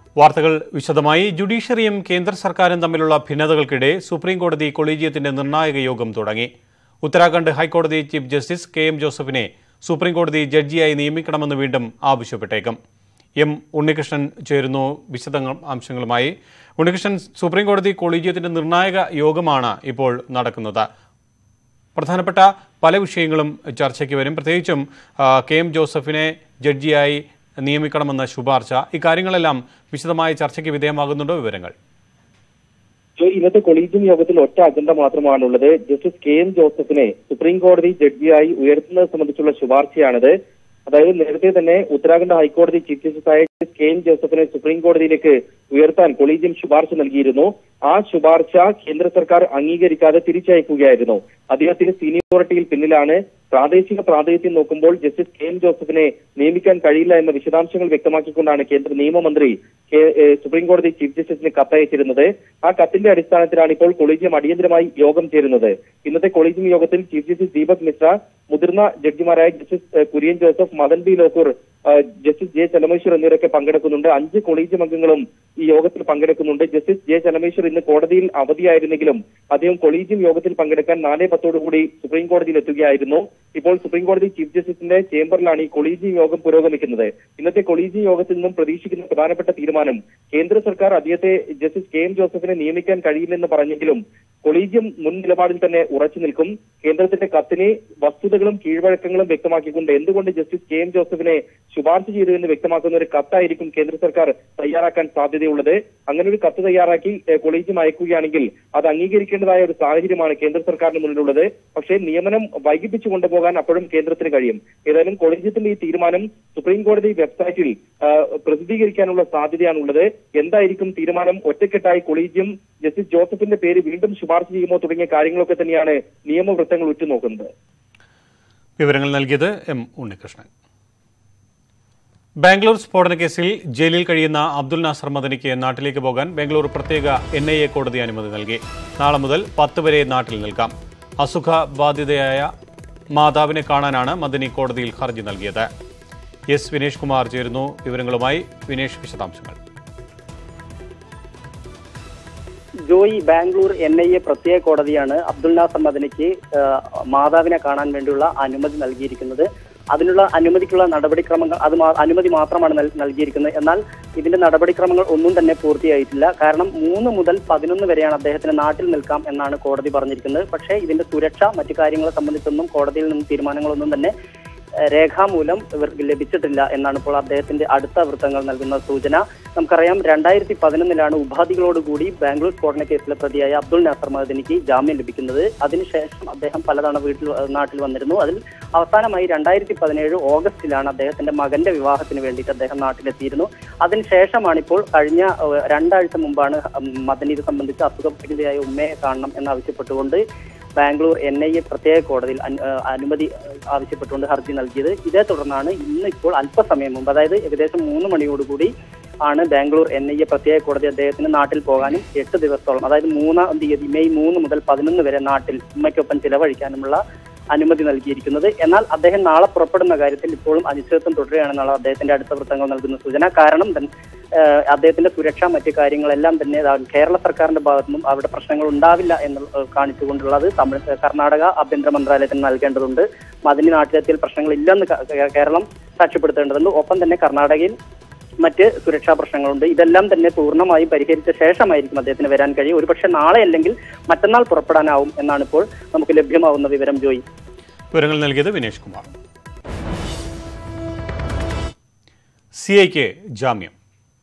വാർത്തകൾ വിശദമായി ജുഡീഷ്യറിയും കേന്ദ്ര സർക്കാരും തമ്മിലുള്ള ഭിന്നതകൾക്കിടെ സുപ്രീം കോടതി കൊളീജിയത്തിന്റെ നിർണായക യോഗം തുടങ്ങി ഉത്തരാഖണ്ഡ് ഹൈക്കോടതി ചീഫ് ജസ്റ്റിസ് കെ എം ജോസഫിനെ സുപ്രീം കോടതി ജഡ്ജിയായി നിയമിക്കണമെന്ന് വീണ്ടും ആവശ്യപ്പെട്ടേക്കും എം ഉണ്ണികൃഷ്ണൻ ചേരുന്നു വിശദാംശങ്ങളുമായി ഉണ്ണികൃഷ്ണൻ സുപ്രീം കോടതി കൊളീജിയത്തിന്റെ നിർണായക യോഗമാണ് ഇപ്പോൾ നടക്കുന്നത് പ്രധാനപ്പെട്ട പല വിഷയങ്ങളും ചർച്ചയ്ക്ക് വരും പ്രത്യേകിച്ചും ആ, കെ എം ജോസഫിനെ ജഡ്ജിയായി നിയമിക്കണമെന്ന ശുപാർശ ഇക്കാര്യങ്ങളെല്ലാം വിശദമായ ചർച്ചയ്ക്ക് വിധേയമാകുന്നുണ്ടോ വിവരങ്ങൾ ജോയ്, ഇന്നത്തെ കൊളീജിയം യോഗത്തിൽ ഒറ്റ അജണ്ട മാത്രമാണുള്ളത് ജസ്റ്റിസ് കെ എം ജോസഫിനെ സുപ്രീം കോടതി ജഡ്ജിയായി ഉയർത്തുന്നത് സംബന്ധിച്ചുള്ള ശുപാർശയാണിത് അതായത് നേരത്തെ തന്നെ ഉത്തരാഖണ്ഡ് ഹൈക്കോടതി ചീഫ് ജസ്റ്റിസായ ജസ്റ്റിസ് കെ എം ജോസഫിനെ സുപ്രീം കോടതിയിലേക്ക് ഉയർത്താൻ കൊളീജിയം ശുപാർശ നൽകിയിരുന്നു ആ ശുപാർശ കേന്ദ്ര സർക്കാർ അംഗീകരിക്കാതെ തിരിച്ചയക്കുകയായിരുന്നു അദ്ദേഹത്തിന് സീനിയോറിറ്റിയിൽ പിന്നിലാണ് പ്രാദേശിക പ്രാതിനിധ്യം നോക്കുമ്പോൾ ജസ്റ്റിസ് കെ എം ജോസഫിനെ നിയമിക്കാൻ കഴിയില്ല എന്ന വിശദാംശങ്ങൾ വ്യക്തമാക്കിക്കൊണ്ടാണ് കേന്ദ്ര നിയമമന്ത്രി കെ- ഏഹ് സുപ്രീം കോടതി ചീഫ് ജസ്റ്റിസിന് കത്തയച്ചിരുന്നത് ആ കത്തിന്റെ അടിസ്ഥാനത്തിലാണ് ഇപ്പോൾ കൊളീജിയം അടിയന്തരമായി യോഗം ചേരുന്നത് ഇന്നത്തെ കൊളീജിയം യോഗത്തിൽ ചീഫ് ജസ്റ്റിസ് ദീപക് മിശ്ര മുതിർന്ന ജഡ്ജിമാരായ ജസ്റ്റിസ് ഏഹ് കുര്യൻ ജോസഫ് മദൻ ബി ലോക്കൂർ ഏഹ് ജസ്റ്റിസ് ജെ ചലമേശ്വർ എന്നിവരൊക്കെ പങ്കെടുക്കുന്നുണ്ട് അഞ്ച് കൊളീജിയം അംഗങ്ങളും ഈ യോഗത്തിൽ പങ്കെടുക്കുന്നുണ്ട് ജസ്റ്റിസ് ജെ ചലമേശ്വർ ഇന്ന് കോടതിയിൽ അവധിയായിരുന്നെങ്കിലും അദ്ദേഹം കൊളീജിയം യോഗത്തിൽ പങ്കെടുക്കാൻ നാലേ പത്തോടുകൂടി സുപ്രീം കോടതിയിൽ എത്തുകയായിരുന്നു ഇപ്പോൾ സുപ്രീം കോടതി ചീഫ് ജസ്റ്റിസിന്റെ ചേംബറിലാണ് ഈ കൊളീജിയം യോഗം പുരോഗമിക്കുന്നത് ഇന്നത്തെ കൊളീജിയം യോഗത്തിൽ നിന്നും പ്രതീക്ഷിക്കുന്ന പ്രധാനപ്പെട്ട തീരുമാനം കേന്ദ്ര സർക്കാർ അദ്ദേഹത്തെ ജസ്റ്റിസ് കെ എം ജോസഫിനെ നിയമിക്കാൻ കഴിയില്ലെന്ന് പറഞ്ഞെങ്കിലും കൊളീജിയം മുൻ നിലപാടിൽ തന്നെ ഉറച്ചു നിൽക്കും കേന്ദ്രത്തിന്റെ കത്തിന് വസ്തുതകളും കീഴ്വഴക്കങ്ങളും വ്യക്തമാക്കിക്കൊണ്ട് എന്തുകൊണ്ട് ജസ്റ്റിസ് കെ എം ജോസഫിനെ ശുപാർശ ചെയ്തു എന്ന് വ്യക്തമാക്കുന്ന ഒരു കത്തായിരിക്കും കേന്ദ്ര സർക്കാർ തയ്യാറാക്കാൻ സാധ്യതയുള്ളത് അങ്ങനെ ഒരു കത്ത് തയ്യാറാക്കി ഏഹ്, കൊളീജിയം അയക്കുകയാണെങ്കിൽ അത് അംഗീകരിക്കേണ്ടതായ ഒരു സാഹചര്യമാണ് കേന്ദ്ര സർക്കാരിന് മുന്നിലുള്ളത് പക്ഷേ നിയമനം വൈകിപ്പിച്ചു കൊണ്ടുപോകാൻ അപ്പോഴും കേന്ദ്രത്തിന് കഴിയും ഏതായാലും കൊളീജിയത്തിന്റെ ഈ തീരുമാനം സുപ്രീം കോടതി വെബ്സൈറ്റിൽ ആ, പ്രസിദ്ധീകരിക്കാനുള്ള സാധ്യതയാണുള്ളത് എന്തായിരിക്കും തീരുമാനം ഒറ്റക്കെട്ടായി കൊളീജിയം ജസ്റ്റിസ് ജോസഫിന്റെ പേര് വീണ്ടും ശുപാർശ ചെയ്യുമോ തുടങ്ങിയ കാര്യങ്ങളൊക്കെ തന്നെയാണ് നിയമവൃത്തങ്ങൾ ഉറ്റുനോക്കുന്നത് വിവരങ്ങൾ നൽകിയത് എം ഉണ്ണികൃഷ്ണൻ ബാംഗ്ലൂർ സ്ഫോടന കേസിൽ ജയിലിൽ കഴിയുന്ന അബ്ദുൽ നാസർ മദനിക്ക് നാട്ടിലേക്ക് പോകാൻ ബാംഗ്ലൂർ പ്രത്യേക എൻ ഐ എ കോടതി അനുമതി നൽകി നാളെ മുതൽ പത്ത് വരെ നാട്ടിൽ നിൽക്കാം അസുഖ ബാധിതയായ മാതാവിനെ കാണാനാണ് മദനി കോടതിയിൽ ഹർജി നൽകിയത് എസ് വിനേഷ് കുമാർ ചേരുന്നു വിവരങ്ങളുമായി വിനേഷ് വിശദാംശങ്ങൾ Joy Bangalore N I A പ്രത്യേക കോടതിയാണ് അബ്ദുൽ നാസർ മദനിക്ക് ആ, മാതാവിനെ കാണാൻ വേണ്ടിയുള്ള അനുമതി നൽകിയിരിക്കുന്നത് അതിനുള്ള അനുമതിക്കുള്ള നടപടിക്രമങ്ങൾ അത് മാ- അനുമതി മാത്രമാണ് നൽ- നൽകിയിരിക്കുന്നത് എന്നാൽ ഇതിന്റെ നടപടിക്രമങ്ങൾ ഒന്നും തന്നെ പൂർത്തിയായിട്ടില്ല കാരണം മൂന്ന് മുതൽ പതിനൊന്ന് വരെയാണ് അദ്ദേഹത്തിന് നാട്ടിൽ നിൽക്കാം എന്നാണ് കോടതി പറഞ്ഞിരിക്കുന്നത് പക്ഷേ ഇതിന്റെ സുരക്ഷ മറ്റു കാര്യങ്ങളെ സംബന്ധിച്ചൊന്നും കോടതിയിൽ നിന്ന് തീരുമാനങ്ങളൊന്നും തന്നെ ഏഹ് രേഖാമൂലം ഇവർക്ക് ലഭിച്ചിട്ടില്ല എന്നാണ് ഇപ്പോൾ അദ്ദേഹത്തിന്റെ അടുത്ത വൃത്തങ്ങൾ നൽകുന്ന സൂചന നമുക്കറിയാം രണ്ടായിരത്തി പതിനൊന്നിലാണ് ഉപാധികളോടുകൂടി ബാംഗ്ലൂർ സ്ഫോടന കേസിലെ പ്രതിയായ അബ്ദുൾ നാസർ മദനിക്ക് ജാമ്യം ലഭിക്കുന്നത് അതിനുശേഷം അദ്ദേഹം പലതവണ വീട്ടിൽ ഏഹ് നാട്ടിൽ വന്നിരുന്നു അതിൽ അവസാനമായി രണ്ടായിരത്തി പതിനേഴ് ഓഗസ്റ്റിലാണ് അദ്ദേഹത്തിന്റെ മകന്റെ വിവാഹത്തിന് വേണ്ടിയിട്ട് അദ്ദേഹം നാട്ടിലെത്തിയിരുന്നു അതിനുശേഷമാണ് ഇപ്പോൾ കഴിഞ്ഞ ഏഹ് രണ്ടാഴ്ച മുമ്പാണ് മദനി ഇത് സംബന്ധിച്ച് അസുഖബാധിതയായ ഉമ്മയെ കാണണം എന്നാവശ്യപ്പെട്ടുകൊണ്ട് ബാംഗ്ലൂർ എൻ ഐ എ പ്രത്യേക കോടതിയിൽ അന്- ഏഹ് അനുമതി ഏഹ് ആവശ്യപ്പെട്ടുകൊണ്ട് ഹർജി നൽകിയത് ഇതേ തുടർന്നാണ് ഇന്ന് ഇപ്പോൾ അല്പസമയം മുമ്പ് അതായത് ഏകദേശം മൂന്ന് മണിയോടുകൂടി ആണ് ബാംഗ്ലൂർ എൻ ഐ എ പ്രത്യേക കോടതി അദ്ദേഹത്തിന് നാട്ടിൽ പോകാനും എട്ട് ദിവസത്തോളം അതായത് മൂന്നാം തീയതി മെയ് മൂന്ന് മുതൽ പതിനൊന്ന് വരെ നാട്ടിൽ ഉമ്മയ്ക്കൊപ്പം ചിലവഴിക്കാനുമുള്ള അനുമതി നൽകിയിരിക്കുന്നത് എന്നാൽ അദ്ദേഹം നാളെ പുറപ്പെടുന്ന കാര്യത്തിൽ ഇപ്പോഴും അനിശ്ചിതത്വം തുടരുകയാണെന്നുള്ള അദ്ദേഹത്തിന്റെ അടുത്ത വൃത്തങ്ങൾ നൽകുന്ന സൂചന കാരണം തന്നെ ഏഹ് അദ്ദേഹത്തിന്റെ സുരക്ഷ മറ്റു കാര്യങ്ങളെല്ലാം തന്നെ ദാ കേരള സർക്കാരിന്റെ ഭാഗത്തുനിന്നും അവിടെ പ്രശ്നങ്ങൾ ഉണ്ടാവില്ല എന്ന് ഏഹ് കാണിച്ചുകൊണ്ടുള്ളത് തമിഴ് കർണാടക ആഭ്യന്തര മന്ത്രാലയത്തിന് നൽകേണ്ടതുണ്ട് മദിനി നാട്ടിലെത്തിയാൽ പ്രശ്നങ്ങളില്ലെന്ന് ക- കേ- കേരളം സാക്ഷ്യപ്പെടുത്തേണ്ടതുണ്ട് ഒപ്പം തന്നെ കർണാടകയിൽ മറ്റ് സുരക്ഷാ പ്രശ്നങ്ങളുണ്ട് ഇതെല്ലാം തന്നെ പൂർണ്ണമായും പരിഹരിച്ച ശേഷമായിരിക്കും അദ്ദേഹത്തിന് വരാൻ കഴിയും ഒരുപക്ഷെ നാളെ അല്ലെങ്കിൽ മറ്റന്നാൾ പുറപ്പെടാനാവും എന്നാണ് ഇപ്പോൾ നമുക്ക് ലഭ്യമാവുന്ന വിവരം ജോയി വിവരങ്ങൾ നൽകിയത് വിനേഷ് കുമാർ സി ഐക്ക് ജാമ്യം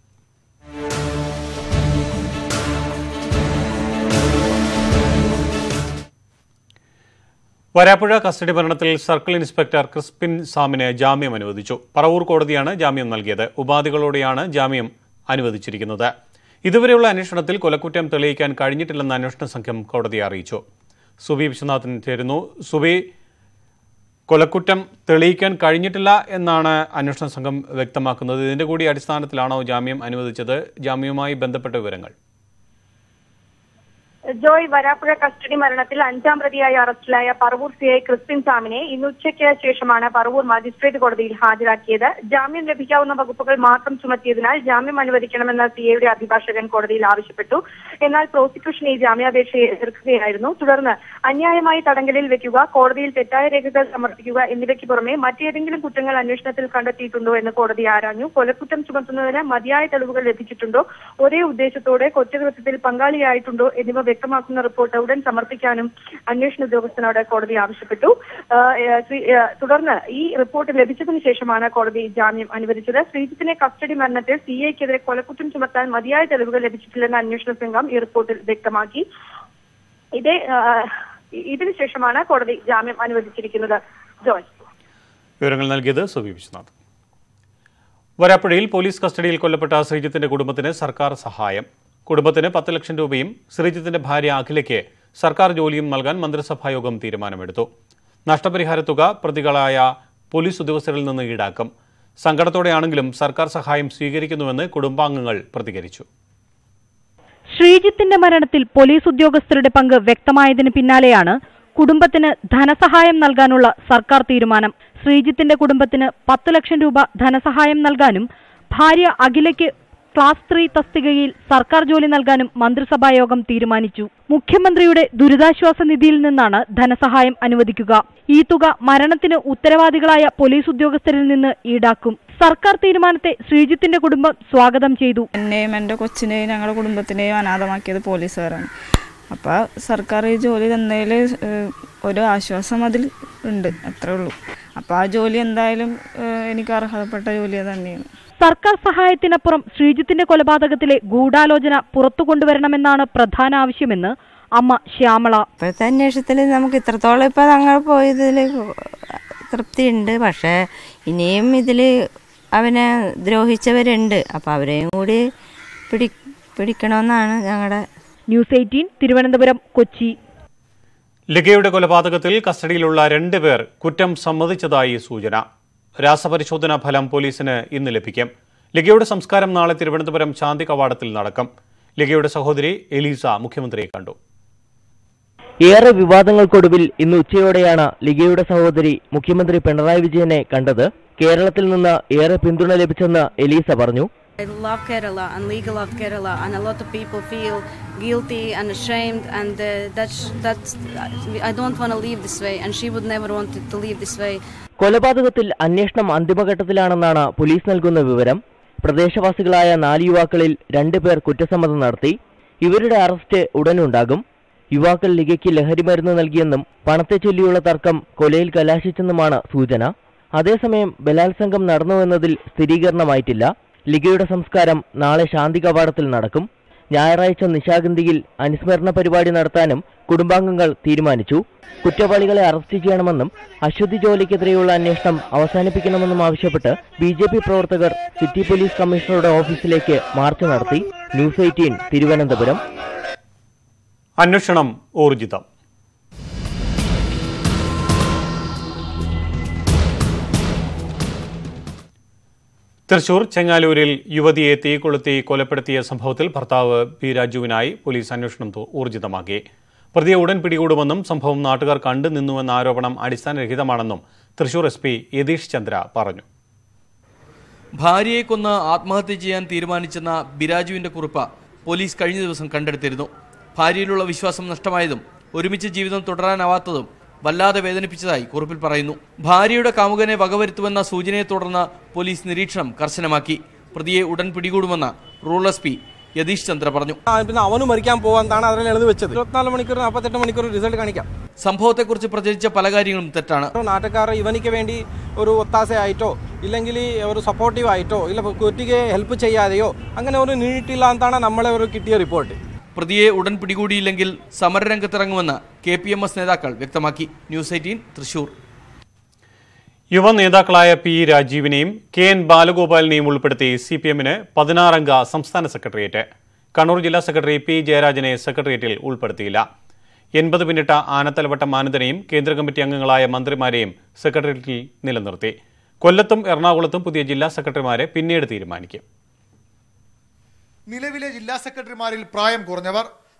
വരാപ്പുഴ കസ്റ്റഡി മരണത്തിൽ സർക്കിൾ ഇൻസ്പെക്ടർ ക്രിസ്പിൻ സാമിന് ജാമ്യം അനുവദിച്ചു പറവൂർ കോടതിയാണ് ജാമ്യം നൽകിയത് ഉപാധികളോടെയാണ് ജാമ്യം അനുവദിച്ചിരിക്കുന്നത് ഇതുവരെയുള്ള അന്വേഷണത്തിൽ കൊലക്കുറ്റം തെളിയിക്കാൻ കഴിഞ്ഞിട്ടില്ലെന്ന് അന്വേഷണ സംഘം കോടതിയെ അറിയിച്ചു സുബി വിശ്വനാഥൻ ചേരുന്നു സുബി കൊലക്കുറ്റം തെളിയിക്കാൻ കഴിഞ്ഞിട്ടില്ല എന്നാണ് അന്വേഷണ സംഘം വ്യക്തമാക്കുന്നത് ഇതിന്റെ കൂടി അടിസ്ഥാനത്തിലാണോ ജാമ്യം അനുവദിച്ചത് ജാമ്യവുമായി ബന്ധപ്പെട്ട വിവരങ്ങൾ ജോയ് വരാപ്പുഴ കസ്റ്റഡി മരണത്തിൽ അഞ്ചാം പ്രതിയായി അറസ്റ്റിലായ പറവൂർ സി ഐ ക്രിസ്ത്യൻ സാമിനെ ഇന്ന് ഉച്ചയ്ക്ക് ശേഷമാണ് പറവൂർ മജിസ്ട്രേറ്റ് കോടതിയിൽ ഹാജരാക്കിയത് ജാമ്യം ലഭിക്കാവുന്ന വകുപ്പുകൾ മാത്രം ചുമത്തിയതിനാൽ ജാമ്യം അനുവദിക്കണമെന്ന് സി ഐയുടെ അഭിഭാഷകൻ കോടതിയിൽ ആവശ്യപ്പെട്ടു എന്നാൽ പ്രോസിക്യൂഷൻ ഈ ജാമ്യാപേക്ഷയെ എതിർക്കുകയായിരുന്നു തുടർന്ന് അന്യായമായി തടങ്കലിൽ വെക്കുക കോടതിയിൽ തെറ്റായ രേഖകൾ സമർപ്പിക്കുക എന്നിവയ്ക്ക് പുറമെ മറ്റേതെങ്കിലും കുറ്റങ്ങൾ അന്വേഷണത്തിൽ കണ്ടെത്തിയിട്ടുണ്ടോ എന്ന് കോടതി ആരാഞ്ഞു കൊലക്കുറ്റം ചുമത്തുന്നതിന് മതിയായ തെളിവുകൾ ലഭിച്ചിട്ടുണ്ടോ ഒരേ ഉദ്ദേശത്തോടെ കുറ്റകൃത്യത്തിൽ പങ്കാളിയായിട്ടുണ്ടോ എന്നിവ വ്യക്തമാക്കുന്ന റിപ്പോർട്ട് ഉടൻ സമർപ്പിക്കാനും അന്വേഷണ ഉദ്യോഗസ്ഥനോട് കോടതി ആവശ്യപ്പെട്ടു ആ, ഏ, ശ്രീ- ഏ, തുടർന്ന് ഈ റിപ്പോർട്ട് ലഭിച്ചതിന് ശേഷമാണ് കോടതി ജാമ്യം അനുവദിച്ചത് ശ്രീജിത്തിനെ കസ്റ്റഡി മരണത്തിൽ സി ഐക്കെതിരെ കൊലക്കുറ്റം ചുമത്താൻ മതിയായ തെളിവുകൾ ലഭിച്ചിട്ടില്ലെന്ന് അന്വേഷണ സംഘം ഈ റിപ്പോർട്ടിൽ വ്യക്തമാക്കി ഇതേ ആ, ഇതിനു ശേഷമാണ് കോടതി ജാമ്യം അനുവദിച്ചിരിക്കുന്നത് ജോയ് വിവരങ്ങൾ നൽകിയത് സുബി വിശ്വനാഥ് വരാപ്പുഴയിൽ പോലീസ് കസ്റ്റഡിയിൽ കൊല്ലപ്പെട്ട ശ്രീജിത്തിന്റെ കുടുംബത്തിന് സർക്കാർ സഹായം കുടുംബത്തിന് പത്ത് ലക്ഷം രൂപയും ശ്രീജിത്തിന്റെ ഭാര്യ അഖിലയ്ക്ക് സർക്കാർ ജോലിയും നൽകാൻ മന്ത്രിസഭായോഗം തീരുമാനമെടുത്തു നഷ്ടപരിഹാര തുക പ്രതികളായ പോലീസ് ഉദ്യോഗസ്ഥരിൽ നിന്ന് ഈടാക്കും സങ്കടത്തോടെയാണെങ്കിലും സർക്കാർ സഹായം സ്വീകരിക്കുന്നുവെന്ന് കുടുംബാംഗങ്ങൾ പ്രതികരിച്ചു ശ്രീജിത്തിന്റെ മരണത്തിൽ പോലീസ് ഉദ്യോഗസ്ഥരുടെ പങ്ക് വ്യക്തമായതിന് പിന്നാലെയാണ് കുടുംബത്തിന് ധനസഹായം നൽകാനുള്ള സർക്കാർ തീരുമാനം ശ്രീജിത്തിന്റെ കുടുംബത്തിന് പത്ത് ലക്ഷം രൂപ ധനസഹായം നൽകാനും ഭാര്യ അഖിലയ്ക്ക് ക്ലാസ് ത്രീ തസ്തികയിൽ സർക്കാർ ജോലി നൽകാനും മന്ത്രിസഭായോഗം തീരുമാനിച്ചു മുഖ്യമന്ത്രിയുടെ ദുരിതാശ്വാസ നിധിയിൽ നിന്നാണ് ധനസഹായം അനുവദിക്കുക ഈ തുക മരണത്തിന് ഉത്തരവാദികളായ പോലീസ് ഉദ്യോഗസ്ഥരിൽ നിന്ന് ഈടാക്കും സർക്കാർ തീരുമാനത്തെ ശ്രീജിത്തിന്റെ കുടുംബം സ്വാഗതം ചെയ്തു എന്നെയും എൻ്റെ കൊച്ചിനെയും ഞങ്ങളുടെ കുടുംബത്തിനെയും അനാഥമാക്കിയത് പോലീസുകാരാണ് അപ്പോൾ സർക്കാർ ഈ ജോലി തന്നതിൽ ഒരു ആശ്വാസം അതിൽ ഉണ്ട് അത്രേ ഉള്ളൂ അപ്പോൾ ആ ജോലി എന്തായാലും ഏഹ്, എനിക്ക് അർഹതപ്പെട്ട ജോലി തന്നെയാണ് സർക്കാർ സഹായത്തിനപ്പുറം ശ്രീജിത്തിന്റെ കൊലപാതകത്തിലെ ഗൂഢാലോചന പുറത്തു കൊണ്ടുവരണമെന്നാണ് പ്രധാന ആവശ്യമെന്ന് അമ്മ ശ്യാമള ഇപ്പോഴത്തെ അന്വേഷണത്തിൽ നമുക്ക് ഇത്രത്തോളം ഇപ്പോൾ ഞങ്ങൾ പോയതിൽ തൃപ്തിയുണ്ട് പക്ഷേ ഇനിയും ഇതിൽ അവനെ ദ്രോഹിച്ചവരുണ്ട് അപ്പോൾ അവരെയും കൂടി പിടി പിടിക്കണമെന്നാണ് ഞങ്ങളുടെ ന്യൂസ് എയ്റ്റീൻ തിരുവനന്തപുരം കൊച്ചി ലിഗയുടെ കൊലപാതകത്തിൽ കസ്റ്റഡിയിലുള്ള രണ്ടുപേർ കുറ്റം സമ്മതിച്ചതായി സൂചന രാസപരിശോധനാ ഫലം പോലീസിന് ഇന്ന് ലഭിക്കും ലിഗയുടെ സംസ്കാരം നാളെ തിരുവനന്തപുരം ശാന്തി കവാടത്തിൽ നടക്കും ലിഗയുടെ സഹോദരി എലീസ മുഖ്യമന്ത്രിയെ കണ്ടു ഏറെ വിവാദങ്ങൾക്കൊടുവിൽ ഇന്ന് ഉച്ചയോടെയാണ് ലിഗയുടെ സഹോദരി മുഖ്യമന്ത്രി പിണറായി വിജയനെ കണ്ടത് കേരളത്തിൽ നിന്ന് ഏറെ പിന്തുണ ലഭിച്ചെന്ന് എലീസ പറഞ്ഞു I love Kerala and Liga love Kerala, and a lot of people feel guilty and ashamed, and uh, that's that's. I don't want to leave this way, and she would never want to leave this way. കൊലപാതകത്തിൽ അന്വേഷണം അന്തിമഘട്ടത്തിലാണെന്നാണ് police നൽകുന്ന വിവരം പ്രദേശവാസികളായ നാല് യുവാക്കളിൽ രണ്ടുപേർ കുറ്റസമ്മതം നടത്തി ഇവരുടെ അറസ്റ്റ് ഉടനുണ്ടാകും യുവാക്കൾ ലിഗയ്ക്ക് ലഹരിമരുന്ന് നൽകിയെന്നും പണത്തെ ചൊല്ലിയുള്ള തർക്കം കൊലയിൽ കലാശിച്ചെന്നുമാണ് സൂചന അതേസമയം ബലാത്സംഗം നടന്നുവെന്നതിൽ സ്ഥിരീകരണമായിട്ടില്ല ലിഗയുടെ സംസ്കാരം നാളെ ശാന്തി കവാടത്തിൽ നടക്കും ഞായറാഴ്ച നിശാഗന്ധിയിൽ അനുസ്മരണ പരിപാടി നടത്താനും കുടുംബാംഗങ്ങൾ തീരുമാനിച്ചു കുറ്റവാളികളെ അറസ്റ്റ് ചെയ്യണമെന്നും അശ്വതി ജോലിക്കെതിരെയുള്ള അന്വേഷണം അവസാനിപ്പിക്കണമെന്നും ആവശ്യപ്പെട്ട് ബി ജെ പി പ്രവർത്തകർ സിറ്റി പോലീസ് കമ്മീഷണറുടെ ഓഫീസിലേക്ക് മാർച്ച് നടത്തി ന്യൂസ് എയ്റ്റീൻ തിരുവനന്തപുരം അന്വേഷണം ഊർജിതം തൃശൂർ ചെങ്ങാലൂരിൽ യുവതിയെ തീ കൊളുത്തി കൊലപ്പെടുത്തിയ സംഭവത്തിൽ ഭർത്താവ് പി രാജുവിനായി പോലീസ് അന്വേഷണം തു- ഊർജിതമാക്കി പ്രതിയെ ഉടൻ പിടികൂടുമെന്നും സംഭവം നാട്ടുകാർ കണ്ടു നിന്നുവെന്ന ആരോപണം അടിസ്ഥാനരഹിതമാണെന്നും തൃശൂർ എസ് പി യതീഷ് ചന്ദ്ര പറഞ്ഞു ഭാര്യയെ കൊന്ന് ആത്മഹത്യ ചെയ്യാൻ തീരുമാനിച്ചെന്ന ബിരാജുവിന്റെ കുറിപ്പ് പോലീസ് കഴിഞ്ഞ ദിവസം കണ്ടെടുത്തിരുന്നു ഭാര്യയിലുള്ള വിശ്വാസം നഷ്ടമായതും ഒരുമിച്ച് ജീവിതം തുടരാനാവാത്തതും വല്ലാതെ വേദനിപ്പിച്ചതായി കുറിപ്പിൽ പറയുന്നു ഭാര്യയുടെ കാമുകനെ വകവരുത്തുമെന്ന സൂചനയെ തുടർന്ന് പോലീസ് നിരീക്ഷണം കർശനമാക്കി പ്രതിയെ ഉടൻ പിടികൂടുമെന്ന് rural S P Yathish Chandra പറഞ്ഞു പിന്നെ അവനും മരിക്കാൻ പോകാന്നാണ് അതിൽ എഴുതി വെച്ചത് ഇരുപത്തിനാല് മണിക്കൂർ നാൽപ്പത്തെട്ട് മണിക്കൂർ റിസൾട്ട് കാണിക്കാം സംഭവത്തെക്കുറിച്ച് പ്രചരിച്ച പല കാര്യങ്ങളും തെറ്റാണ് നാട്ടുകാർ ഇവനിക്ക് വേണ്ടി ഒരു ഒത്താശയായിട്ടോ ഇല്ലെങ്കിൽ ഒരു സപ്പോർട്ടീവ് ആയിട്ടോ ഇല്ല കുട്ടിക്ക് ഹെൽപ്പ് ചെയ്യാതെയോ അങ്ങനെ ഒരു നീട്ടില്ല എന്നാണ് നമ്മളെ ഒരു കിട്ടിയ റിപ്പോർട്ട് പ്രതിയെ ഉടൻ പിടികൂടിയില്ലെങ്കിൽ സമരരംഗത്തിറങ്ങുമെന്ന് കെ പി എം എസ് നേതാക്കൾ വ്യക്തമാക്കി ന്യൂസ് എയ്റ്റീൻ തൃശൂർ യുവ നേതാക്കളായ പി രാജീവിനെയും കെ എൻ ബാലഗോപാലിനെയും ഉൾപ്പെടുത്തി സി പി എമ്മിന് പതിനാറംഗ സംസ്ഥാന സെക്രട്ടേറിയറ്റ് കണ്ണൂർ ജില്ലാ സെക്രട്ടറി പി ജയരാജനെ സെക്രട്ടേറിയറ്റിൽ ഉൾപ്പെടുത്തിയില്ല എൺപത് പിന്നിട്ട ആനത്തലവട്ടം മാനന്ദനെയും കേന്ദ്ര കമ്മിറ്റി അംഗങ്ങളായ മന്ത്രിമാരെയും സെക്രട്ടേറിയറ്റിൽ നിലനിർത്തി കൊല്ലത്തും എറണാകുളത്തും പുതിയ ജില്ലാ സെക്രട്ടറിമാരെ പിന്നീട് തീരുമാനിക്കും നിലവിലെ ജില്ലാ സെക്രട്ടറിമാരിൽ പ്രായം കുറഞ്ഞവർ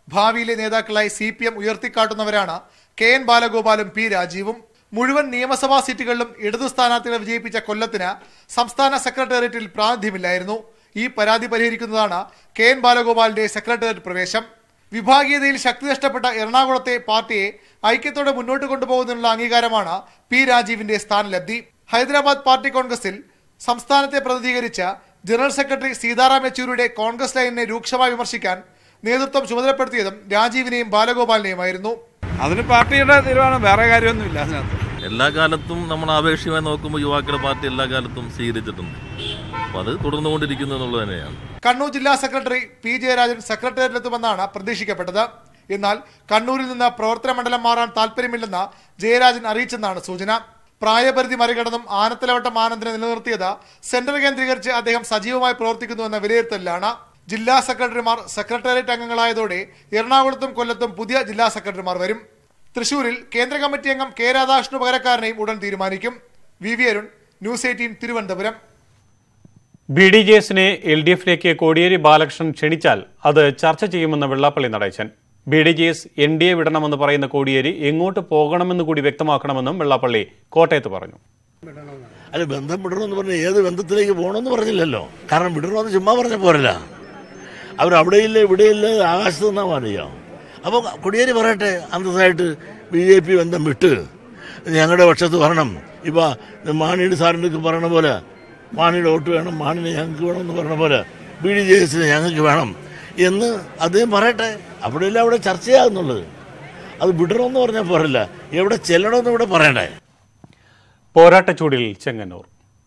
ഭാവിയിലെ നേതാക്കളായി സി പി എം ഉയർത്തിക്കാട്ടുന്നവരാണ് കെ എൻ ബാലഗോപാലും പി രാജീവും മുഴുവൻ നിയമസഭാ സീറ്റുകളിലും ഇടതു സ്ഥാനാർത്ഥികളെ വിജയിപ്പിച്ച കൊല്ലത്തിന് സംസ്ഥാന സെക്രട്ടേറിയറ്റിൽ പ്രാതിനിധ്യമില്ലായിരുന്നു ഈ പരാതി പരിഹരിക്കുന്നതാണ് കെ എൻ ബാലഗോപാലിന്റെ സെക്രട്ടേറിയറ്റ് പ്രവേശം വിഭാഗീയതയിൽ ശക്തി നഷ്ടപ്പെട്ട എറണാകുളത്തെ പാർട്ടിയെ ഐക്യത്തോടെ മുന്നോട്ട് കൊണ്ടുപോകുന്നതിനുള്ള അംഗീകാരമാണ് പി രാജീവിന്റെ സ്ഥാനലബ്ധി ഹൈദരാബാദ് പാർട്ടി കോൺഗ്രസിൽ സംസ്ഥാനത്തെ പ്രതിനിധീകരിച്ച ജനറൽ സെക്രട്ടറി സീതാറാം യെച്ചൂരിയുടെ കോൺഗ്രസ് ലൈനിനെ രൂക്ഷമായി വിമർശിക്കാൻ നേതൃത്വം ചുമതലപ്പെടുത്തിയതും രാജീവിനെയും ബാലഗോപാലിനെയുമായിരുന്നു അതിന് പാർട്ടിയുടെ തീരുമാനം വേറെ കാര്യമൊന്നുമില്ല അതിനകത്ത് എല്ലാ കാലത്തും നമ്മൾ ആപേക്ഷികമായി നോക്കുമ്പോൾ യുവാക്കളുടെ പാർട്ടി എല്ലാ കാലത്തും സ്വീകരിച്ചിട്ടുണ്ട് അപ്പോൾ അത് തുടർന്നുകൊണ്ടിരിക്കുന്നു എന്നുള്ളത് തന്നെയാണ് കണ്ണൂർ ജില്ലാ സെക്രട്ടറി പി ജയരാജൻ സെക്രട്ടേറിയറ്റിലെത്തുമെന്നാണ് പ്രതീക്ഷിക്കപ്പെട്ടത് എന്നാൽ കണ്ണൂരിൽ നിന്ന് പ്രവർത്തന മണ്ഡലം മാറാൻ താല്പര്യമില്ലെന്ന് ജയരാജൻ അറിയിച്ചെന്നാണ് സൂചന പ്രായപരിധി മറികടന്നും ആനത്തലവട്ടം ആനന്ദിനെ നിലനിർത്തിയത് സെന്റർ കേന്ദ്രീകരിച്ച് അദ്ദേഹം സജീവമായി പ്രവർത്തിക്കുന്നുവെന്ന വിലയിരുത്തലിലാണ് ജില്ലാ സെക്രട്ടറിമാർ സെക്രട്ടേറിയറ്റ് അംഗങ്ങളായതോടെ എറണാകുളത്തും കൊല്ലത്തും പുതിയ ജില്ലാ സെക്രട്ടറിമാർ വരും തൃശൂരിൽ കേന്ദ്ര കമ്മിറ്റി അംഗം കെ രാധാകൃഷ്ണ പകരക്കാരനെയും ഉടൻ തീരുമാനിക്കും V V Arun news eighteen Thiruvananthapuram B D J എസിനെ എൽ ഡി എഫിലേക്ക് കോടിയേരി ബാലകൃഷ്ണൻ ക്ഷണിച്ചാൽ അത് ചർച്ച ചെയ്യുമെന്ന് Vellappally Natesan B D J S N D A വിടണമെന്ന് പറയുന്ന കോടിയേരി എങ്ങോട്ട് പോകണമെന്ന് കൂടി വ്യക്തമാക്കണമെന്നും വെള്ളാപ്പള്ളി കോട്ടയത്ത് പറഞ്ഞു അല്ല ബന്ധം വിടണമെന്ന് പറഞ്ഞ ഏത് ബന്ധത്തിലേക്ക് പോകണമെന്ന് പറഞ്ഞില്ലല്ലോ കാരണം വിടണമെന്ന് ചുമ്മാ പറഞ്ഞ പോരല്ല അവരവിടെയില്ല ഇവിടെയില്ല ആകാശത്ത് നിന്നാ മതിയോ അപ്പോൾ കൊടിയേരി പറയട്ടെ അന്തസ്സായിട്ട് ബി ജെ പി ബന്ധം വിട്ട് ഞങ്ങളുടെ പക്ഷത്ത് വരണം ഇപ്പം മാണിയുടെ സാറിൻ്റെ പറയണ പോലെ മാണിയുടെ വോട്ട് വേണം മാണിനെ ഞങ്ങൾക്ക് വേണമെന്ന് പറഞ്ഞ പോലെ ബി ഡി ജെ എസിന് ഞങ്ങൾക്ക് വേണം എന്ന് അദ്ദേഹം പറയട്ടെ അവിടെയല്ല അവിടെ ചർച്ചയാകുന്നുള്ളത് അത് വിടണമെന്ന് പറഞ്ഞാൽ പോരല്ല എവിടെ ചെല്ലണമെന്ന് ഇവിടെ പറയണ്ടേ പോരാട്ടച്ചൂടിൽ ചെങ്ങന്നൂർ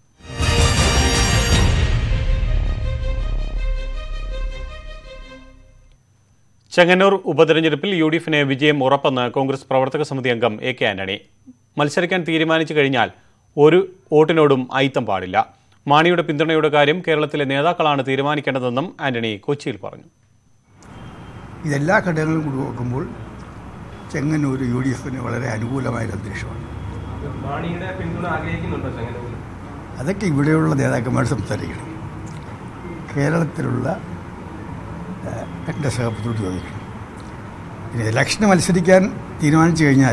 ചെങ്ങന്നൂർ ഉപതെരഞ്ഞെടുപ്പിൽ യു ഡി എഫിന് വിജയം ഉറപ്പെന്ന് കോൺഗ്രസ് പ്രവർത്തക സമിതി അംഗം എ കെ ആന്റണി മത്സരിക്കാൻ തീരുമാനിച്ചു കഴിഞ്ഞാൽ ഒരു വോട്ടിനോടും അയിത്തം പാടില്ല മാണിയുടെ പിന്തുണയുടെ കാര്യം കേരളത്തിലെ നേതാക്കളാണ് തീരുമാനിക്കേണ്ടതെന്നും ആന്റണി കൊച്ചിയിൽ പറഞ്ഞു ഇതെല്ലാ ഘടകങ്ങളും കൂടി നോക്കുമ്പോൾ ചെങ്ങന്നൂർ യു ഡി എഫിന് വളരെ അനുകൂലമായൊരു അന്തരീക്ഷമാണ് മാണിയുടെ പിന്തുണ ആഗ്രഹിക്കുന്നുണ്ടോ ചെങ്ങന്നൂരിൽ അതൊക്കെ ഇവിടെയുള്ള നേതാക്കന്മാർ സംസാരിക്കണം കേരളത്തിലുള്ള ഏഹ്, എൻ്റെ സഹപ്രത്തോട് ചോദിക്കണം ഇനി ഇലക്ഷന് മത്സരിക്കാൻ തീരുമാനിച്ചു കഴിഞ്ഞാൽ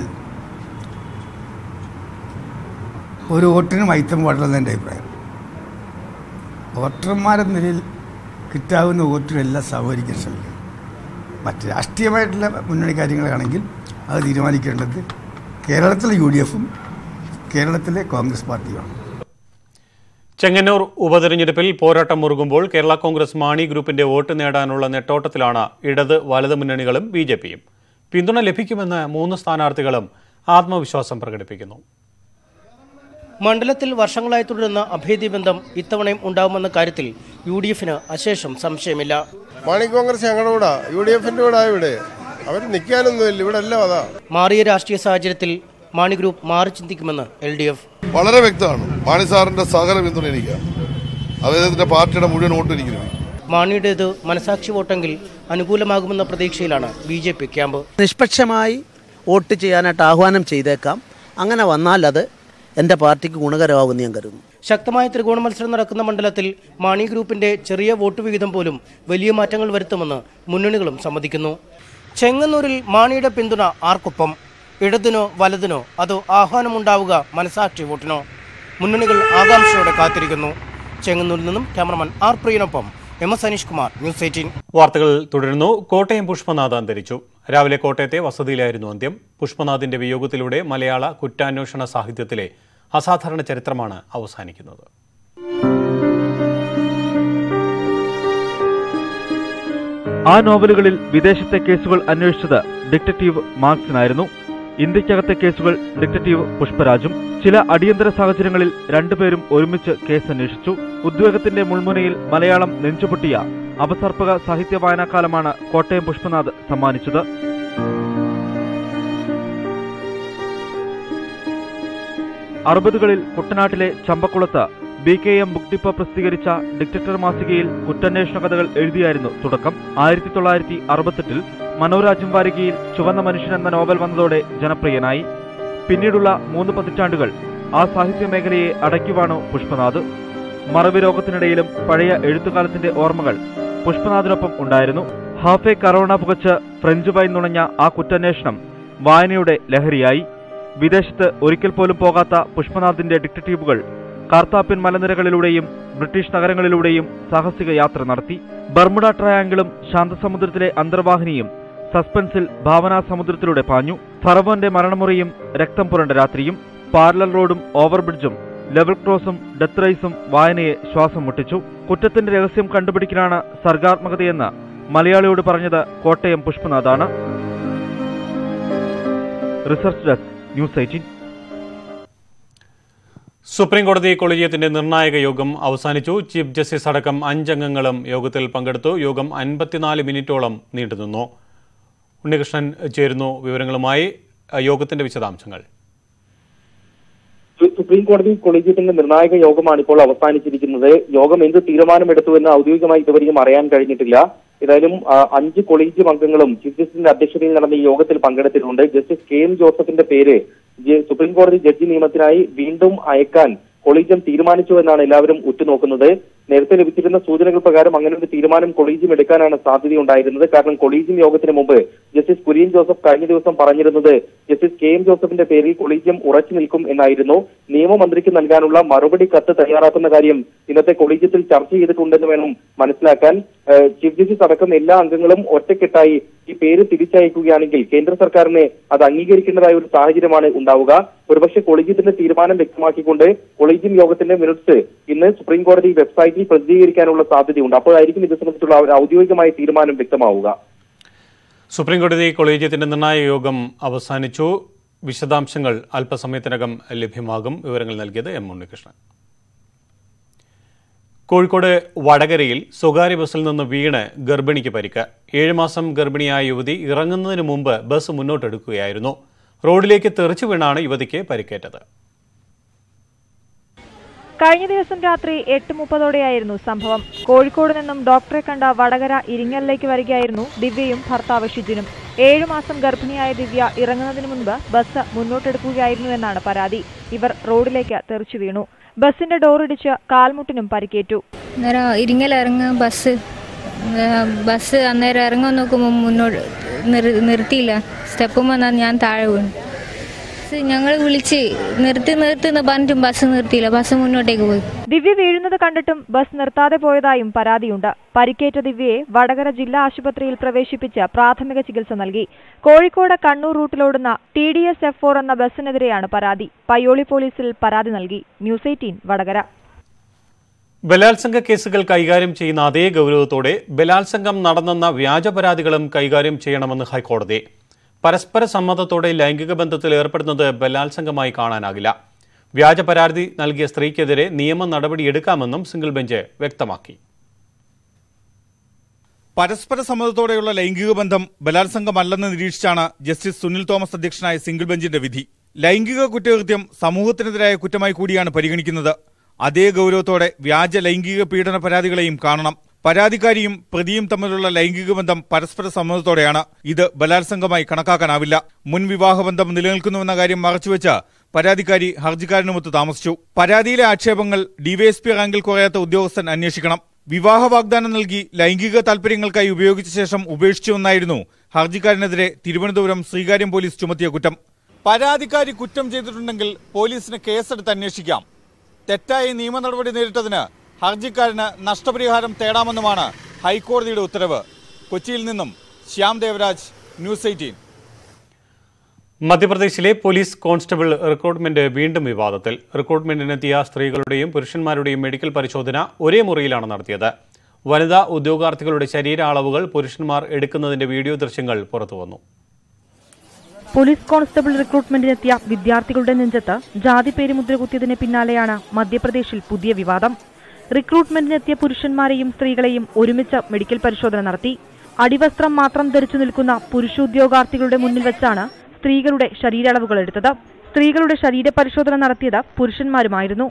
ഒരു വോട്ടിനും ഐത്തം പാടില്ലെന്ന് എൻ്റെ അഭിപ്രായം വോട്ടർമാരെന്ന നിലയിൽ കിട്ടാവുന്ന വോട്ടിനെല്ലാം സഹകരിക്കാൻ ശ്രമിക്കണം മറ്റ് രാഷ്ട്രീയമായിട്ടുള്ള മുന്നണി കാര്യങ്ങളാണെങ്കിൽ അത് തീരുമാനിക്കേണ്ടത് കേരളത്തിലെ യു ഡി എഫും കേരളത്തിലെ കോൺഗ്രസ് പാർട്ടിയുമാണ് ചെങ്ങന്നൂർ ഉപതെരഞ്ഞെടുപ്പിൽ പോരാട്ടം മുറുകുമ്പോൾ കേരള കോൺഗ്രസ് മാണി ഗ്രൂപ്പിന്റെ വോട്ട് നേടാനുള്ള നെട്ടോട്ടത്തിലാണ് ഇടത് വലത് മുന്നണികളും ബി ജെ പിയും പിന്തുണ ലഭിക്കുമെന്ന് മൂന്ന് സ്ഥാനാർത്ഥികളും ആത്മവിശ്വാസം പ്രകടിപ്പിക്കുന്നു മണ്ഡലത്തിൽ വർഷങ്ങളായി തുടരുന്ന അഭേദ്യ ബന്ധം ഇത്തവണയും ഉണ്ടാകുമെന്ന കാര്യത്തിൽ യു ഡി എഫിന് അശേഷം സംശയമില്ല മാണി കോൺഗ്രസ് ഞങ്ങളുടെ കൂടെ യു ഡി എഫിന്റെ കൂടെ ഇവിടെ അവർ നിൽക്കാനൊന്നുമില്ല ഇവിടെ എല്ലാം അതാ മാറിയ രാഷ്ട്രീയ സാഹചര്യത്തിൽ മാണി ഗ്രൂപ്പ് മാറി ചിന്തിക്കുമെന്ന് എൽ ഡി എഫ് വളരെ വ്യക്തമാണ് മാണി സാറിന്റെ സകല പിന്തുണ എനിക്ക് അദ്ദേഹത്തിന്റെ പാർട്ടിയുടെ മുഴുവൻ വോട്ട് എനിക്ക് മാണിയുടേത് മനസാക്ഷി വോട്ടെങ്കിൽ അനുകൂലമാകുമെന്ന പ്രതീക്ഷയിലാണ് ബി ജെ പി ക്യാമ്പ് നിഷ്പക്ഷമായി വോട്ട് ചെയ്യാനായിട്ട് ആഹ്വാനം ചെയ്തേക്കാം അങ്ങനെ വന്നാൽ അത് എൻ്റെ പാർട്ടിക്ക് ഗുണകരമാകുമെന്ന് ഞാൻ കരുതുന്നു ശക്തമായ ത്രികോണ മത്സരം നടക്കുന്ന മണ്ഡലത്തിൽ മാണി ഗ്രൂപ്പിന്റെ ചെറിയ വോട്ട് വിഹിതം പോലും വലിയ മാറ്റങ്ങൾ വരുത്തുമെന്ന് മുന്നണികളും സമ്മതിക്കുന്നു ചെങ്ങന്നൂരിൽ മാണിയുടെ പിന്തുണ ആർക്കൊപ്പം ഇടതിനോ വലതിനോ അതോ ആഹ്വാനമുണ്ടാവുക മനസാക്ഷി വോട്ടിനോ മുന്നണികൾ ആകാംക്ഷയോടെ കാത്തിരിക്കുന്നു ചെങ്ങന്നൂരിൽ നിന്നും ക്യാമറമാൻ ആർ പ്രിയനൊപ്പം M S Aneesh Kumar news eighteen വാർത്തകൾ തുടരുന്നു കോട്ടയം പുഷ്പനാഥ് അന്തരിച്ചു രാവിലെ കോട്ടയത്തെ വസതിയിലായിരുന്നു അന്ത്യം പുഷ്പനാഥിന്റെ വിയോഗത്തിലൂടെ മലയാള കുറ്റാന്വേഷണ സാഹിത്യത്തിലെ അസാധാരണ ചരിത്രമാണ് അവസാനിക്കുന്നത് ആ നോവലുകളിൽ വിദേശത്തെ കേസുകൾ അന്വേഷിച്ചത് ഡിറ്റക്റ്റീവ് മാർക്സിനായിരുന്നു ഇന്ത്യക്കകത്തെ കേസുകൾ ഡിറ്റക്റ്റീവ് പുഷ്പരാജും ചില അടിയന്തര സാഹചര്യങ്ങളിൽ രണ്ടുപേരും ഒരുമിച്ച് കേസ് അന്വേഷിച്ചു ഉദ്വേഗത്തിന്റെ മുൾമുനയിൽ മലയാളം നെഞ്ചുപൊട്ടിയ അപസർപ്പക സാഹിത്യ വായനാകാലമാണ് കോട്ടയം പുഷ്പനാഥ് സമ്മാനിച്ചത് അറുപതുകളിൽ കുട്ടനാട്ടിലെ ചമ്പക്കുളത്ത് B K M book depot പ്രസിദ്ധീകരിച്ച ഡിക്റ്ററ്റർ മാസികയിൽ കുറ്റാന്വേഷണ കഥകൾ എഴുതിയായിരുന്നു തുടക്കം ആയിരത്തി തൊള്ളായിരത്തി അറുപത്തെട്ടിൽ മനോരാജ്യം വാരികയിൽ ചുവന്ന മനുഷ്യൻ എന്ന നോവൽ വന്നതോടെ ജനപ്രിയനായി പിന്നീടുള്ള മൂന്ന് പതിറ്റാണ്ടുകൾ ആ സാഹിത്യ മേഖലയെ അടയ്ക്കുവാണു പുഷ്പനാഥ് മറവി രോഗത്തിനിടയിലും പഴയ എഴുത്തുകാലത്തിന്റെ ഓർമ്മകൾ പുഷ്പനാഥിനൊപ്പം ഉണ്ടായിരുന്നു ഹാഫെ കറോണ പുകച്ച് ഫ്രഞ്ച് വൈൻ നുണഞ്ഞ ആ കുറ്റാന്വേഷണം വായനയുടെ ലഹരിയായി വിദേശത്ത് ഒരിക്കൽ പോലും പോകാത്ത പുഷ്പനാഥിന്റെ ഡിറ്റക്റ്റീവുകൾ കാർത്താപ്യൻ മലനിരകളിലൂടെയും ബ്രിട്ടീഷ് നഗരങ്ങളിലൂടെയും സാഹസിക യാത്ര നടത്തി ബർമുഡ ട്രയാങ്കിളും ശാന്തസമുദ്രത്തിലെ അന്തർവാഹിനിയും സസ്പെൻസിൽ ഭാവനാ സമുദ്രത്തിലൂടെ പാഞ്ഞു ഫറവോന്റെ മരണമുറിയും രക്തം പുരണ്ട രാത്രിയും പാർലർ റോഡും ഓവർബ്രിഡ്ജും ലെവൽ ക്രോസും ഡെത്ത് റൈസും വായനയെ ശ്വാസം മുട്ടിച്ചു കുറ്റത്തിന്റെ രഹസ്യം കണ്ടുപിടിക്കലാണ് സർഗാത്മകതയെന്ന് മലയാളിയോട് പറഞ്ഞത് കോട്ടയം പുഷ്പനാഥാണ് research desk news eighteen supreme കോടതി കൊളീജിയത്തിന്റെ നിർണായക യോഗം അവസാനിച്ചു ചീഫ് ജസ്റ്റിസ് അടക്കം അഞ്ചംഗങ്ങളും യോഗത്തിൽ പങ്കെടുത്തു യോഗം അൻപത്തിനാല് മിനിറ്റോളം നീണ്ടുനിന്നു ഉണ്ണികൃഷ്ണൻ ചേരുന്നു വിവരങ്ങളുമായി അഹ് യോഗത്തിന്റെ വിശദാംശങ്ങൾ സുപ്രീം കോടതി കൊളീജിയത്തിന്റെ നിർണായക യോഗമാണ് ഇപ്പോൾ അവസാനിച്ചിരിക്കുന്നത് യോഗം എന്ത് തീരുമാനമെടുത്തു എന്ന് ഔദ്യോഗികമായി ഇതുവരെയും അറിയാൻ കഴിഞ്ഞിട്ടില്ല ഏതായാലും ആ, അഞ്ച് കൊളീജിയം അംഗങ്ങളും ചീഫ് ജസ്റ്റിസിന്റെ അധ്യക്ഷതയിൽ നടന്ന ഈ യോഗത്തിൽ പങ്കെടുത്തിട്ടുണ്ട് ജസ്റ്റിസ് കെ എം ജോസഫിന്റെ പേര് ജ- സുപ്രീം കോടതി ജഡ്ജി നിയമത്തിനായി വീണ്ടും അയക്കാൻ കൊളീജിയം തീരുമാനിച്ചു എന്നാണ് എല്ലാവരും ഉറ്റുനോക്കുന്നത് നേരത്തെ ലഭിച്ചിരുന്ന സൂചനകൾ പ്രകാരം അങ്ങനെ ഒരു തീരുമാനം കൊളീജിയം എടുക്കാനാണ് സാധ്യതയുണ്ടായിരുന്നത് കാരണം കൊളീജിയം യോഗത്തിന് മുമ്പ് ജസ്റ്റിസ് കുര്യൻ ജോസഫ് കഴിഞ്ഞ ദിവസം പറഞ്ഞിരുന്നത് ജസ്റ്റിസ് കെ എം ജോസഫിന്റെ പേരിൽ കൊളീജിയം ഉറച്ചു നിൽക്കും എന്നായിരുന്നു നിയമമന്ത്രിക്ക് നൽകാനുള്ള മറുപടി കത്ത് തയ്യാറാക്കുന്ന കാര്യം ഇന്നത്തെ കൊളീജിയത്തിൽ ചർച്ച ചെയ്തിട്ടുണ്ടെന്ന് വേണം മനസ്സിലാക്കാൻ ഏഹ് ചീഫ് ജസ്റ്റിസ് അടക്കം എല്ലാ അംഗങ്ങളും ഒറ്റക്കെട്ടായി ഈ പേര് തിരിച്ചയക്കുകയാണെങ്കിൽ കേന്ദ്ര സർക്കാരിനെ അത് അംഗീകരിക്കേണ്ടതായ ഒരു സാഹചര്യമാണ് ഉണ്ടാവുക ഒരുപക്ഷെ കൊളീജിയത്തിന്റെ തീരുമാനം വ്യക്തമാക്കിക്കൊണ്ട് കൊളീജിയം യോഗത്തിന്റെ മിനിറ്റ്സ് ഇന്ന് സുപ്രീം കോടതി വെബ്സൈറ്റിൽ പ്രസിദ്ധീകരിക്കാനുള്ള സാധ്യതയുണ്ട് അപ്പോഴായിരിക്കും ഇത് സംബന്ധിച്ചുള്ള ഒരു ഔദ്യോഗികമായ തീരുമാനം വ്യക്തമാവുക സുപ്രീം കോടതി കൊളീജിയത്തിന്റെ നിർണായക യോഗം അവസാനിച്ചു വിശദാംശങ്ങൾ അല്പസമയത്തിനകം ലഭ്യമാകും വിവരങ്ങൾ നൽകിയത് എം ഉണ്ണികൃഷ്ണൻ കോഴിക്കോട് വടകരയിൽ സ്വകാര്യ ബസ്സിൽ നിന്ന് വീണ് ഗർഭിണിക്ക് പരിക്ക് ഏഴ് മാസം ഗർഭിണിയായ യുവതി ഇറങ്ങുന്നതിന് മുമ്പ് ബസ് മുന്നോട്ടെടുക്കുകയായിരുന്നു റോഡിലേക്ക് തെറിച്ചു വീണാണ് യുവതിക്ക് പരിക്കേറ്റത് കഴിഞ്ഞ ദിവസം രാത്രി എട്ട് മുപ്പതോടെയായിരുന്നു സംഭവം കോഴിക്കോട് നിന്നും ഡോക്ടറെ കണ്ട വടകര ഇരിങ്ങലിലേക്ക് വരികയായിരുന്നു ദിവ്യയും ഭർത്താവ് ഷിജിനും ഏഴുമാസം ഗർഭിണിയായ ദിവ്യ ഇറങ്ങുന്നതിന് മുൻപ് ബസ് മുന്നോട്ടെടുക്കുകയായിരുന്നു എന്നാണ് പരാതി ഇവർ റോഡിലേക്ക് തെറിച്ചു വീണു ബസിന്റെ ഡോറിടിച്ച് കാൽമുട്ടിനും പരിക്കേറ്റു അന്നേരം ഇരിങ്ങൽ ഇറങ്ങ ബസ് ഏഹ് ബസ് അന്നേരം ഇറങ്ങാൻ നോക്കുമ്പോൾ മുന്നോട്ട് നിർ- നിർത്തിയില്ല സ്റ്റെപ്പുമ്പോൾ ഞാൻ താഴെ വീണു ഞങ്ങൾ വിളിച്ച് നിർത്തി നിർത്തി എന്ന് പറഞ്ഞിട്ടും ബസ് നിർത്തിയില്ല ബസ് മുന്നോട്ടേക്ക് പോയി ദിവ്യ വീഴുന്നത് കണ്ടിട്ടും ബസ് നിർത്താതെ പോയതായും പരാതിയുണ്ട് പരിക്കേറ്റ ദിവ്യയെ വടകര ജില്ലാ ആശുപത്രിയിൽ പ്രവേശിപ്പിച്ച് പ്രാഥമിക ചികിത്സ നൽകി കോഴിക്കോട് കണ്ണൂർ റൂട്ടിലോടുന്ന T D S F four എന്ന ബസ്സിനെതിരെയാണ് പരാതി പയ്യോളി പോലീസിൽ പരാതി നൽകി ന്യൂസ് എയ്റ്റീൻ വടകര ബലാത്സംഗ കേസുകൾ കൈകാര്യം ചെയ്യുന്ന അതേ ഗൗരവത്തോടെ ബലാത്സംഗം നടന്നെന്ന വ്യാജ പരാതികളും കൈകാര്യം ചെയ്യണമെന്ന് ഹൈക്കോടതി പരസ്പര സമ്മതത്തോടെ ലൈംഗിക ബന്ധത്തിൽ ഏർപ്പെടുന്നത് ബലാത്സംഗമായി കാണാനാകില്ല വ്യാജ പരാതി നൽകിയ സ്ത്രീക്കെതിരെ നിയമ നടപടിയെടുക്കാമെന്നും സിംഗിൾ ബെഞ്ച് വ്യക്തമാക്കി പരസ്പര സമ്മതത്തോടെയുള്ള ലൈംഗിക ബന്ധം ബലാത്സംഗമല്ലെന്ന് നിരീക്ഷിച്ചാണ് ജസ്റ്റിസ് സുനിൽ തോമസ് അധ്യക്ഷനായ സിംഗിൾ ബെഞ്ചിന്റെ വിധി ലൈംഗിക കുറ്റകൃത്യം സമൂഹത്തിനെതിരായ കുറ്റമായി കൂടിയാണ് പരിഗണിക്കുന്നത് അതേ ഗൗരവത്തോടെ വ്യാജ ലൈംഗിക പീഡന പരാതികളെയും കാണണം പരാതിക്കാരിയും പ്രതിയും തമ്മിലുള്ള ലൈംഗിക ബന്ധം പരസ്പര സമ്മതത്തോടെയാണ് ഇത് ബലാത്സംഗമായി കണക്കാക്കാനാവില്ല മുൻ വിവാഹബന്ധം നിലനിൽക്കുന്നുവെന്ന കാര്യം മറച്ചുവെച്ച് പരാതിക്കാരി ഹർജിക്കാരനുമൊത്ത് താമസിച്ചു പരാതിയിലെ ആക്ഷേപങ്ങൾ ഡിവൈഎസ്പി റാങ്കിൽ കുറയാത്ത ഉദ്യോഗസ്ഥൻ അന്വേഷിക്കണം വിവാഹ വാഗ്ദാനം നൽകി ലൈംഗിക താൽപര്യങ്ങൾക്കായി ഉപയോഗിച്ച ശേഷം ഉപേക്ഷിച്ചുവെന്നായിരുന്നു ഹർജിക്കാരനെതിരെ തിരുവനന്തപുരം ശ്രീകാര്യം പോലീസ് ചുമത്തിയ കുറ്റം പരാതിക്കാരി കുറ്റം ചെയ്തിട്ടുണ്ടെങ്കിൽ പോലീസിന് കേസെടുത്ത് അന്വേഷിക്കാം തെറ്റായ നിയമ നടപടി നേരിട്ടതിന് ഹർജിക്കാരന് നഷ്ടപരിഹാരം തേടാമെന്നുമാണ് ഹൈക്കോടതിയുടെ ഉത്തരവ് കൊച്ചിയിൽ നിന്നും ശ്യാം ദേവരാജ് ന്യൂസ് എയ്റ്റീൻ മധ്യപ്രദേശിലെ പോലീസ് കോൺസ്റ്റബിൾ റിക്രൂട്ട്മെന്റ് വീണ്ടും വിവാദത്തിൽ റിക്രൂട്ട്മെന്റിനെത്തിയ സ്ത്രീകളുടെയും പുരുഷന്മാരുടെയും മെഡിക്കൽ പരിശോധന ഒരേ മുറിയിലാണ് നടത്തിയത് വനിതാ ഉദ്യോഗാർത്ഥികളുടെ ശരീര അളവുകൾ പുരുഷന്മാർ എടുക്കുന്നതിന്റെ വീഡിയോ ദൃശ്യങ്ങൾ പുറത്തുവന്നു പോലീസ് കോൺസ്റ്റബിൾ റിക്രൂട്ട്മെന്റിനെത്തിയ വിദ്യാർത്ഥികളുടെ നെഞ്ചത്ത് ജാതി പേര് മുദ്രകുത്തിയതിന് പിന്നാലെയാണ് മധ്യപ്രദേശിൽ പുതിയ വിവാദം റിക്രൂട്ട്മെന്റിനെത്തിയ പുരുഷന്മാരെയും സ്ത്രീകളെയും ഒരുമിച്ച് മെഡിക്കൽ പരിശോധന നടത്തി അടിവസ്ത്രം മാത്രം ധരിച്ചു നിൽക്കുന്ന പുരുഷോദ്യോഗാർത്ഥികളുടെ മുന്നിൽ വെച്ചാണ് സ്ത്രീകളുടെ ശരീരളവുകൾ എടുത്തത് സ്ത്രീകളുടെ ശരീരപരിശോധന നടത്തിയത് പുരുഷന്മാരുമായിരുന്നു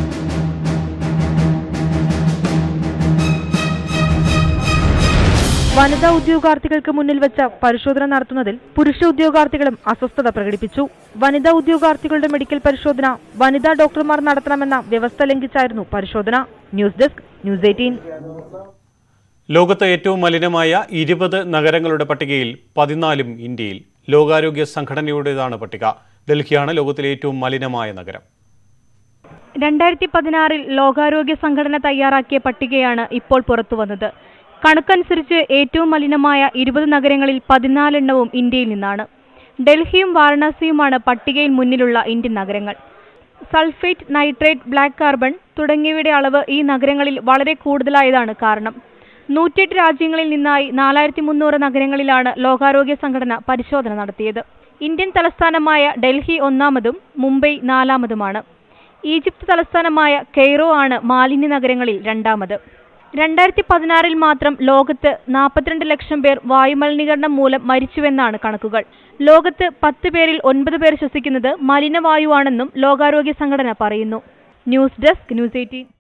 വനിതാ ഉദ്യോഗാർത്ഥികൾക്ക് മുന്നിൽ വെച്ച് പരിശോധന നടത്തുന്നതിൽ പുരുഷ ഉദ്യോഗാർത്ഥികളും അസ്വസ്ഥത പ്രകടിപ്പിച്ചു വനിതാ ഉദ്യോഗാർത്ഥികളുടെ മെഡിക്കൽ പരിശോധന വനിതാ ഡോക്ടർമാർ നടത്തണമെന്ന വ്യവസ്ഥ ലംഘിച്ചായിരുന്നു പരിശോധന ന്യൂസ് ഡെസ്ക് ന്യൂസ് എയ്റ്റീൻ ലോകത്തെ ഏറ്റവും മലിനമായ ഇരുപത് നഗരങ്ങളുടെ പട്ടികയിൽ പതിനാലും ഇന്ത്യയിൽ ലോകാരോഗ്യ സംഘടനയുടേതാണ് പട്ടിക ഡൽഹിയാണ് ലോകത്തിലെ ഏറ്റവും മലിനമായ നഗരം രണ്ടായിരത്തി പതിനാറിൽ ലോകാരോഗ്യ സംഘടന തയ്യാറാക്കിയ പട്ടികയാണ് ഇപ്പോൾ പുറത്തുവന്നത് കണക്കനുസരിച്ച് ഏറ്റവും മലിനമായ ഇരുപത് നഗരങ്ങളിൽ പതിനാലെണ്ണവും ഇന്ത്യയിൽ നിന്നാണ് ഡൽഹിയും വാരണാസിയുമാണ് പട്ടികയിൽ മുന്നിലുള്ള ഇന്ത്യൻ നഗരങ്ങൾ സൾഫേറ്റ് നൈട്രേറ്റ് ബ്ലാക്ക് കാർബൺ തുടങ്ങിയവയുടെ അളവ് ഈ നഗരങ്ങളിൽ വളരെ കൂടുതലായതാണ് കാരണം നൂറ്റെട്ട് രാജ്യങ്ങളിൽ നിന്നായി നാലായിരത്തി മുന്നൂറ് നഗരങ്ങളിലാണ് ലോകാരോഗ്യ സംഘടന പരിശോധന നടത്തിയത് ഇന്ത്യൻ തലസ്ഥാനമായ ഡൽഹി ഒന്നാമതും മുംബൈ നാലാമതുമാണ് ഈജിപ്ത് തലസ്ഥാനമായ കെയ്റോ ആണ് മാലിന്യ നഗരങ്ങളിൽ രണ്ടാമത് രണ്ടായിരത്തി പതിനാറിൽ മാത്രം ലോകത്ത് നാൽപ്പത്തിരണ്ട് ലക്ഷം പേർ വായുമലിനീകരണം മൂലം മരിച്ചുവെന്നാണ് കണക്കുകൾ ലോകത്ത് പത്ത് പേരിൽ ഒൻപത് പേർ ശ്വസിക്കുന്നത് മലിനവായുവാണെന്നും ലോകാരോഗ്യ സംഘടന പറയുന്നു ന്യൂസ് ഡെസ്ക് ന്യൂസ് എയ്റ്റീൻ